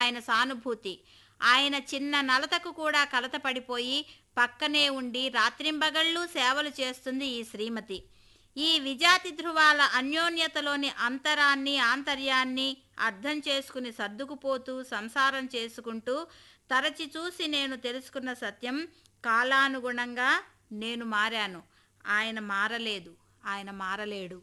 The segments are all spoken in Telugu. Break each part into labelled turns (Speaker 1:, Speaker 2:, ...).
Speaker 1: ఆయన సానుభూతి ఆయన చిన్న నలతకు కూడా కలత పడిపోయి పక్కనే ఉండి రాత్రింబగళ్ళు సేవలు చేస్తుంది ఈ శ్రీమతి ఈ విజాతి ధృవాల అన్యోన్యతలోని అంతరాన్ని ఆంతర్యాన్ని అర్థం చేసుకుని సర్దుకుపోతూ సంసారం చేసుకుంటూ తరచి చూసి నేను తెలుసుకున్న సత్యం కాలానుగుణంగా నేను మారాను ఆయన మారలేదు ఆయన మారలేడు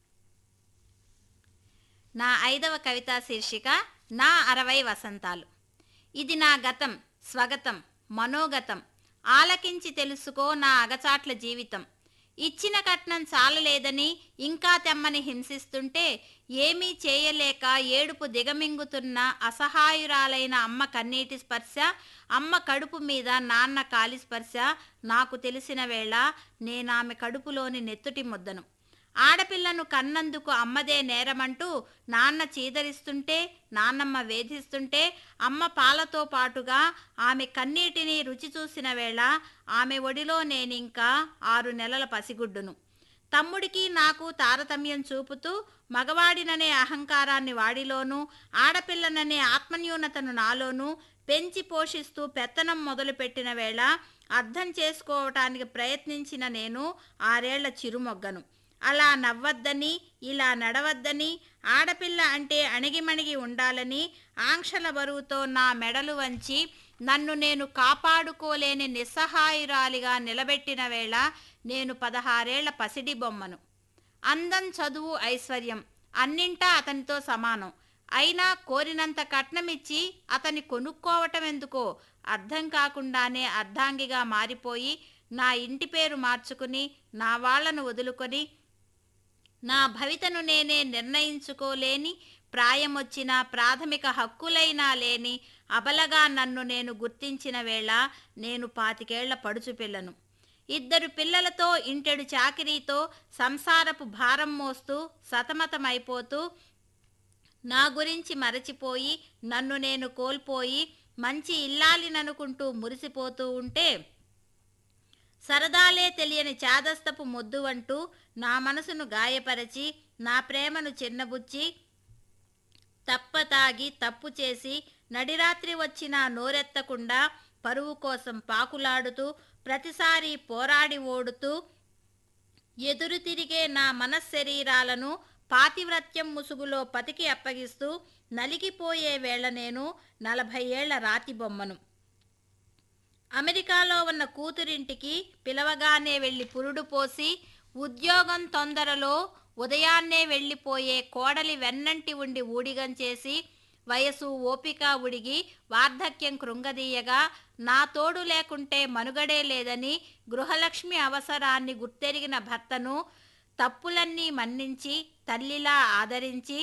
Speaker 1: నా ఐదవ కవితా శీర్షిక నా అరవై వసంతాలు ఇది నా గతం స్వగతం మనోగతం ఆలకించి తెలుసుకో నా అగచాట్ల జీవితం ఇచ్చిన కట్నం చాలలేదని ఇంకా తెమ్మని హింసిస్తుంటే ఏమీ చేయలేక ఏడుపు దిగమింగుతున్న అసహాయురాలైన అమ్మ కన్నీటి స్పర్శ అమ్మ కడుపు మీద నాన్న కాలి స్పర్శ నాకు తెలిసిన వేళ నేనామె కడుపులోని నెత్తుటి ముద్దను ఆడపిల్లను కన్నందుకు అమ్మదే నేరమంటూ నాన్న చీదరిస్తుంటే నాన్నమ్మ వేధిస్తుంటే అమ్మ పాలతో పాటుగా ఆమె కన్నీటిని రుచి చూసిన వేళ ఆమె ఒడిలో నేనింకా ఆరు నెలల పసిగుడ్డును తమ్ముడికి నాకు తారతమ్యం చూపుతూ మగవాడిననే అహంకారాన్ని వాడిలోనూ ఆడపిల్లననే ఆత్మన్యూనతను నాలోనూ పెంచి పోషిస్తూ పెత్తనం మొదలుపెట్టిన వేళ అర్థం చేసుకోవటానికి ప్రయత్నించిన నేను ఆరేళ్ల చిరుమొగ్గను అలా నవ్వద్దని ఇలా నడవద్దని ఆడపిల్ల అంటే అణిగిమణిగి ఉండాలని ఆంక్షల బరువుతో నా మెడలు వంచి నన్ను నేను కాపాడుకోలేని నిస్సహాయురాలిగా నిలబెట్టిన వేళ నేను పదహారేళ్ల పసిడి బొమ్మను అందం చదువు ఐశ్వర్యం అన్నింటా అతనితో సమానం అయినా కోరినంత కట్నమిచ్చి అతన్ని కొనుక్కోవటం ఎందుకో అర్థం కాకుండానే అర్ధాంగిగా మారిపోయి నా ఇంటి పేరు మార్చుకుని నా వాళ్లను వదులుకొని నా భవితను నేనే నిర్ణయించుకోలేని ప్రాయమొచ్చిన ప్రాథమిక హక్కులైనా లేని అబలగా నన్ను నేను గుర్తించిన వేళ నేను పాతికేళ్ల పడుచు పిల్లను ఇద్దరు పిల్లలతో ఇంటెడు చాకిరీతో సంసారపు భారం మోస్తూ సతమతమైపోతూ నా గురించి మరచిపోయి నన్ను నేను కోల్పోయి మంచి ఇల్లాలిననుకుంటూ మురిసిపోతూ ఉంటే సరదాలే తెలియని చాదస్తపు మొద్దు అంటూ నా మనసును గాయపరచి నా ప్రేమను చిన్నబుచ్చి తప్పతాగి తప్పు చేసి నడిరాత్రి వచ్చినా నోరెత్తకుండా పరువు కోసం పాకులాడుతూ ప్రతిసారి పోరాడి ఓడుతూ ఎదురు తిరిగే నా మనశ్శరీరాలను పాతివ్రత్యం ముసుగులో పతికి అప్పగిస్తూ నలిగిపోయే వేళ నేను నలభై ఏళ్ల రాతి బొమ్మను అమెరికాలో ఉన్న కూతురింటికి పిలవగానే వెళ్ళి పురుడు పోసి ఉద్యోగం తొందరలో ఉదయాన్నే వెళ్ళిపోయే కోడలి వెన్నంటి ఉండి ఊడిగం చేసి వయసు ఓపిక ఉడిగి వార్ధక్యం కృంగదీయగా నా తోడు లేకుంటే మనుగడే లేదని గృహలక్ష్మి అవసరాన్ని గుర్తెరిగిన భర్తను తప్పులన్నీ మన్నించి తల్లిలా ఆదరించి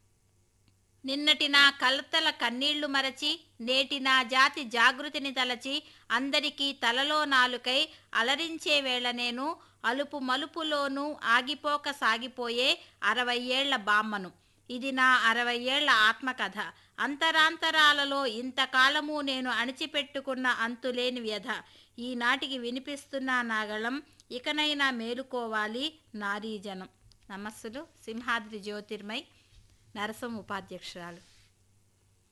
Speaker 1: నిన్నటి నా కలతల కన్నీళ్లు మరచి నేటి నా జాతి జాగృతిని తలచి అందరికీ తలలో నాలుకై అలరించే వేళ నేను అలుపు మలుపులోనూ ఆగిపోక సాగిపోయే అరవై ఏళ్ల బామ్మను ఇది నా అరవై ఏళ్ల ఆత్మకథ అంతరాంతరాలలో ఇంతకాలము నేను అణిచిపెట్టుకున్న అంతులేని వ్యధ ఈనాటికి వినిపిస్తున్న నాగళం ఇకనైనా మేలుకోవాలి నారీజనం నమస్సులు సింహాద్రి జ్యోతిర్మయ్ నరసం ఉపాధ్యక్షురాలు